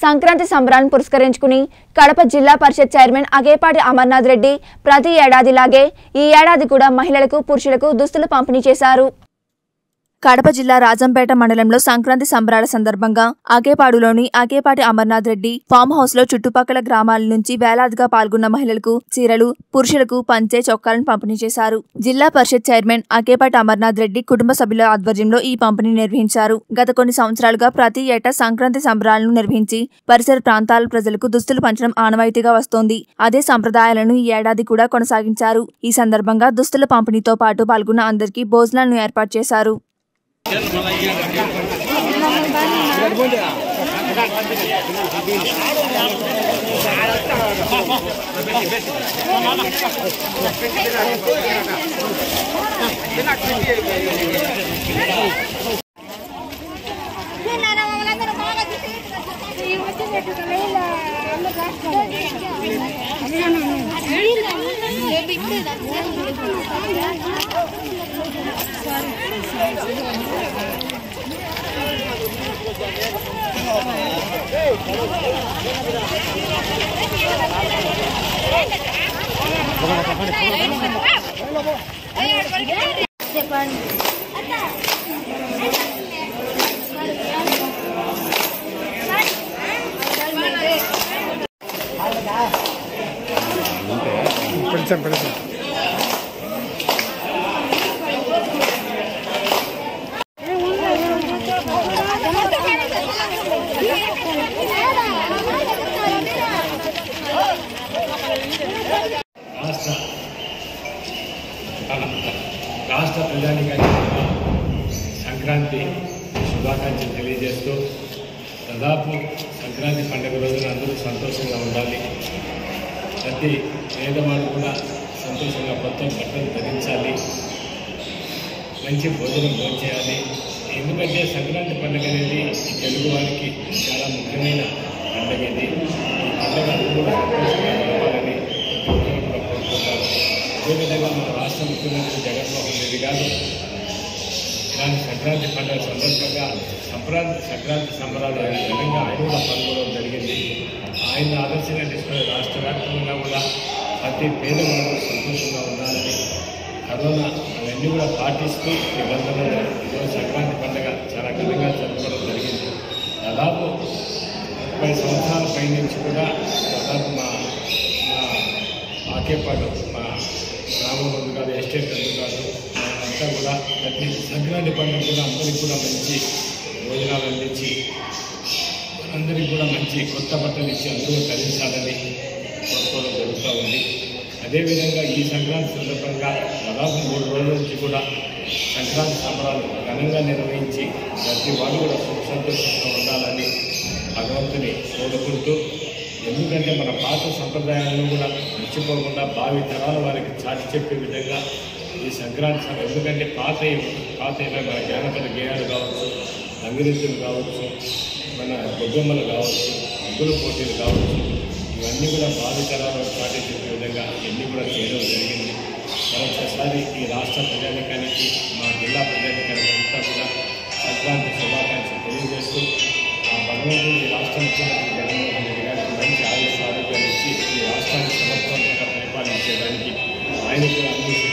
సంక్రాంతి సంబరాలను పురస్కరించుకుని కడప జిల్లా పరిషత్ చైర్మన్ అగేపాటి అమర్నాథ్ రెడ్డి ప్రతి ఏడాదిలాగే ఈ ఏడాది కూడా మహిళలకు పురుషులకు దుస్తులు పంపిణీ చేశారు కడప జిల్లా రాజంపేట మండలంలో సంక్రాంతి సంబరాల సందర్భంగా ఆకేపాడులోని ఆకేపాటి అమర్నాథ్ రెడ్డి ఫామ్ హౌస్ లో చుట్టుపక్కల గ్రామాల నుంచి వేలాదిగా పాల్గొన్న మహిళలకు చీరలు పురుషులకు పంచే చొక్కాలను పంపిణీ చేశారు జిల్లా పరిషత్ చైర్మన్ ఆకేపాటి అమర్నాథ్ రెడ్డి కుటుంబ సభ్యుల ఆధ్వర్యంలో ఈ పంపిణీ నిర్వహించారు గత కొన్ని సంవత్సరాలుగా ప్రతి ఏటా సంక్రాంతి సంబరాలను నిర్వహించి పరిసర ప్రాంతాల ప్రజలకు దుస్తులు పంచడం ఆనవాయితీగా వస్తోంది అదే సంప్రదాయాలను ఈ ఏడాది కూడా కొనసాగించారు ఈ సందర్భంగా దుస్తుల పంపిణీతో పాటు పాల్గొన్న అందరికీ భోజనాలను ఏర్పాటు చేశారు పెడతాం పెడతాం రాష్ట్ర రాష్ట్ర ప్రజానికానికి కూడా సంక్రాంతి శుభాకాంక్షలు తెలియజేస్తూ దాదాపు సంక్రాంతి పండుగ రోజున అందరూ సంతోషంగా ఉండాలి ప్రతి పేదవాడు కూడా సంతోషంగా కొత్త బట్టలు ధరించాలి మంచి భోజనం భోంచేయాలి ఎందుకంటే సంక్రాంతి పండుగ అనేది ఈ తెలుగు వారికి చాలా ముఖ్యమైన పండుగ ఇది ఈ పండుగ అందరూ కూడా సంతోషంగా గడపాలని అందరూ కూడా కోరుకుంటారు అదేవిధంగా మన రాష్ట్ర ముఖ్యమంత్రి జగన్మోహన్ రెడ్డి గారు ఇలాంటి సంక్రాంతి పండుగ సందర్భంగా సంక్రాంతి సంక్రాంతి సంబరాలు ఘనంగా ఆయన కూడా పాల్గొనడం జరిగింది ఆయన ఆదర్శంగా తీసుకుని రాష్ట్ర వ్యాప్తంగా కూడా ప్రతి పేదవాడు సంతోషంగా ఉండాలని కరోనా అవన్నీ కూడా పాటిస్తూ నిబంధనలు ఈరోజు సంక్రాంతి పండుగ చాలా ఘనంగా జరుపుకోవడం జరిగింది దాదాపు ముప్పై సంవత్సరాల పై నుంచి కూడా దాదాపు మా మా ఆకేపాటు మా గ్రామం ముందు కాదు ఎస్టేట్ ముందు కాదు అంతా కూడా ప్రతి సంక్రాంతి పండుగ కూడా అందరికీ కూడా మంచి భోజనాలు అందించి అందరికీ కూడా మంచి కొత్త బట్టలు ఇచ్చి అందరూ ధరించాలని కోరుకోవడం జరుగుతూ ఉంది అదేవిధంగా ఈ సంక్రాంతి సందర్భంగా దాదాపు మూడు రోజుల నుంచి కూడా సంక్రాంతి సంబరాలు ఘనంగా నిర్వహించి ప్రతి వాళ్ళు కూడా సుఖ సంతోషంగా ఉండాలని భగవంతుని కోరుకుంటూ ఎందుకంటే మన పాత సంప్రదాయాలను కూడా మర్చిపోకుండా భావి తరాల వారికి చాటి చెప్పే విధంగా ఈ సంక్రాంతి సభ ఎందుకంటే పాత పాత అయిన మన జానపద గేయాలు కావచ్చు రంగురెద్దులు కావచ్చు మన గొబ్బెమ్మలు కావచ్చు ముగ్గుల పోటీలు కావచ్చు ఇవన్నీ కూడా భావి తరాలకు చాటి చెప్పే విధంగా ఇవన్నీ కూడా చేయడం జరిగింది మరొకసారి ఈ రాష్ట్ర ప్రజానికానికి మా జిల్లా ప్రజానికానికి అంతా కూడా సంక్రాంతి శుభాకాంక్షలు తెలియజేస్తూ ఆ భగవంతుడు ఈ రాష్ట్ర ముఖ్యమంత్రి జగన్మోహన్ రెడ్డి గారికి మంచి ఆయుష్ ఆరోగ్యాలు ఇచ్చి ఈ రాష్ట్రాన్ని సమర్థవంతంగా పరిపాలించేదానికి ఆయన కూడా అన్ని